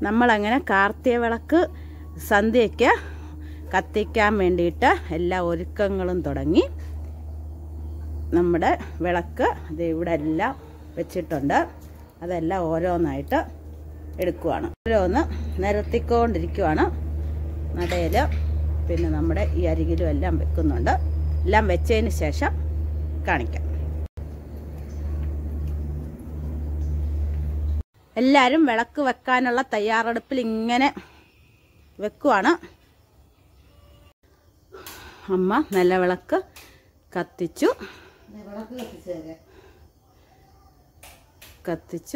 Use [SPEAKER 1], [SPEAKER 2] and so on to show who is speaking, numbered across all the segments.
[SPEAKER 1] നമ്മളങ്ങനെ കാർത്തിക വിളക്ക് സന്ധ്യയ്ക്ക് കത്തിക്കാൻ വേണ്ടിയിട്ട് എല്ലാ ഒരുക്കങ്ങളും തുടങ്ങി നമ്മുടെ വിളക്ക് ഇത് ഇവിടെ എല്ലാം വെച്ചിട്ടുണ്ട് അതെല്ലാം ഓരോന്നായിട്ട് എടുക്കുവാണ് ഓരോന്ന് നിരത്തിക്കൊണ്ടിരിക്കുവാണ് നടയിൽ പിന്നെ നമ്മുടെ ഈ അരികിലും എല്ലാം വെക്കുന്നുണ്ട് എല്ലാം വെച്ചതിന് ശേഷം കാണിക്കാം എല്ലാവരും വിളക്ക് വെക്കാനുള്ള തയ്യാറെടുപ്പിൽ ഇങ്ങനെ വെക്കുവാണ് അമ്മ നിലവിളക്ക് കത്തിച്ചു
[SPEAKER 2] വിളക്ക് കത്തിച്ചേരെ
[SPEAKER 1] കത്തിച്ചു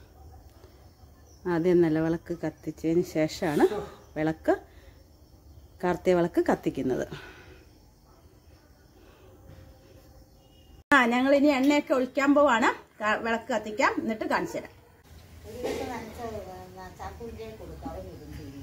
[SPEAKER 1] ആദ്യം നിലവിളക്ക് കത്തിച്ചതിന് ശേഷമാണ് വിളക്ക് കാർത്തിക വിളക്ക് കത്തിക്കുന്നത് ആ ഞങ്ങൾ ഇനി എണ്ണയൊക്കെ ഒഴിക്കാൻ പോവാണ് കാ- വിളക്ക് കത്തിക്കാം എന്നിട്ട് കാണിച്ചു തരാം
[SPEAKER 2] ഇതിലൊക്കെ നനച്ച ചാക്കുള്ളിയെ കൊടുക്കും അവർ ഇടും ചെയ്യും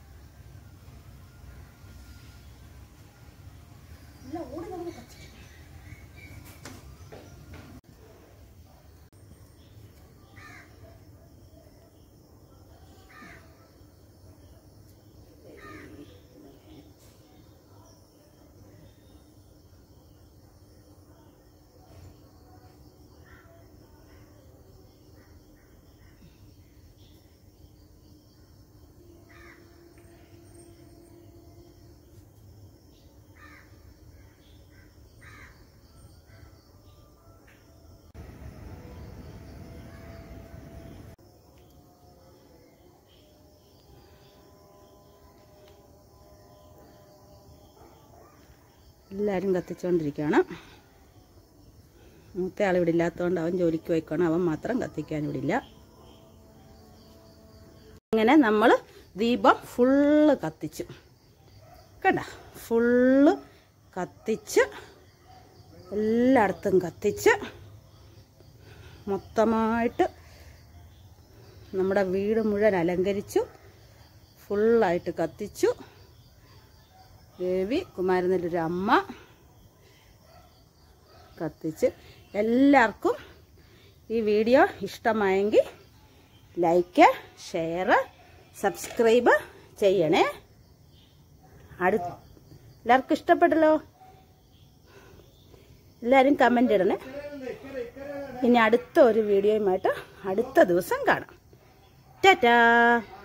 [SPEAKER 1] എല്ലാവരും കത്തിച്ചുകൊണ്ടിരിക്കുകയാണ് മൂത്ത ആൾ ഇവിടെ ഇല്ലാത്തതുകൊണ്ട് അവൻ ജോലിക്ക് പോയിക്കണം അവൻ മാത്രം കത്തിക്കാൻ ഇവിടെ ഇല്ല അങ്ങനെ നമ്മൾ ദീപം ഫുള്ള് കത്തിച്ചു കണ്ട ഫുള്ള് കത്തിച്ച് എല്ലായിടത്തും കത്തിച്ച് മൊത്തമായിട്ട് നമ്മുടെ വീട് മുഴുവൻ അലങ്കരിച്ചു ഫുള്ളായിട്ട് കത്തിച്ചു ദേവി കുമാരനെല്ലൊരു അമ്മ കത്തിച്ച് എല്ലാവർക്കും ഈ വീഡിയോ ഇഷ്ടമായെങ്കിൽ ലൈക്ക് ഷെയർ സബ്സ്ക്രൈബ് ചെയ്യണേ അടു എല്ലാവർക്കും ഇഷ്ടപ്പെട്ടല്ലോ എല്ലാവരും കമൻ്റ് ഇടണേ ഇനി അടുത്ത ഒരു വീഡിയോയുമായിട്ട് അടുത്ത ദിവസം കാണാം ടാറ്റാ